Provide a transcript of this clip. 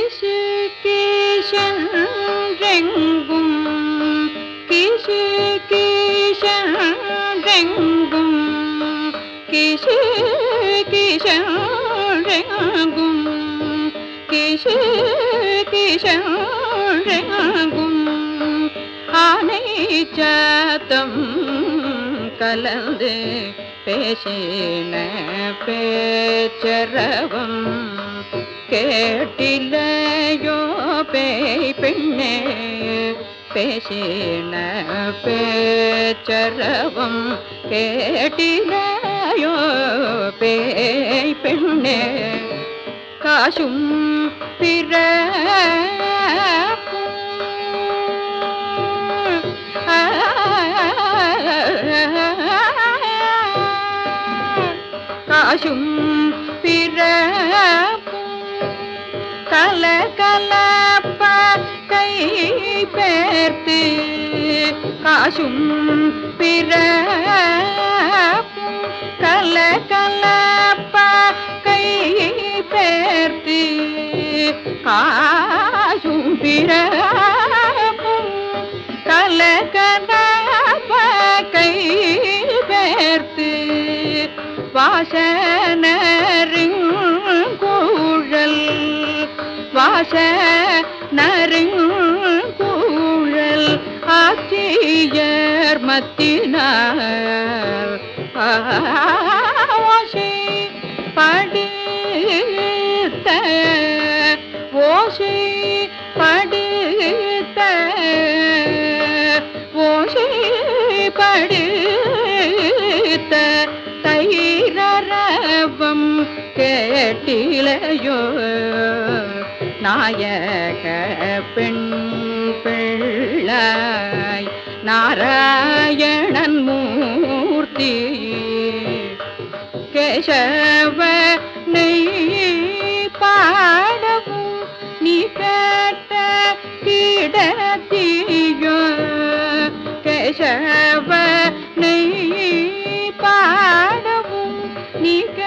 கிசு கிஷெங்கும் கிசு கிஷெங்கும் கிசு கிஷெங்கும் கிசு கிஷெங்கும் ஆனை சாத்தம் கலந்து பேசின பேச்சரவம் கேட்டிலையோ பேய் பெண்ணே பேசின பேச்சரவம் கேட்டிலையோ பேய் பெண்ணே காசும் பிற காசும் பிறப்பும் கல கலப்ப கை பேர்த்து காசும் பிறப்பும் கல கலப்ப கை பேர்த்து காசும் பிறப்பும் கல கலப்ப கை பேர்த்து வாசனருங்கூழல் வாச நருங்கூழல் ஆட்சியர் மத்தினார் ஓசை படுத்த ஓசை படுத்த ஓசை படுத்த தைரரவம் கேட்டிலையோ நாயக பெண் பிள்ளாய் நாராயணன் மூர்த்தி கேசவனை பாடவும் நீ கேட்ட கிடத்தியோ கேசவனை பாடவும் நீ கேட்ட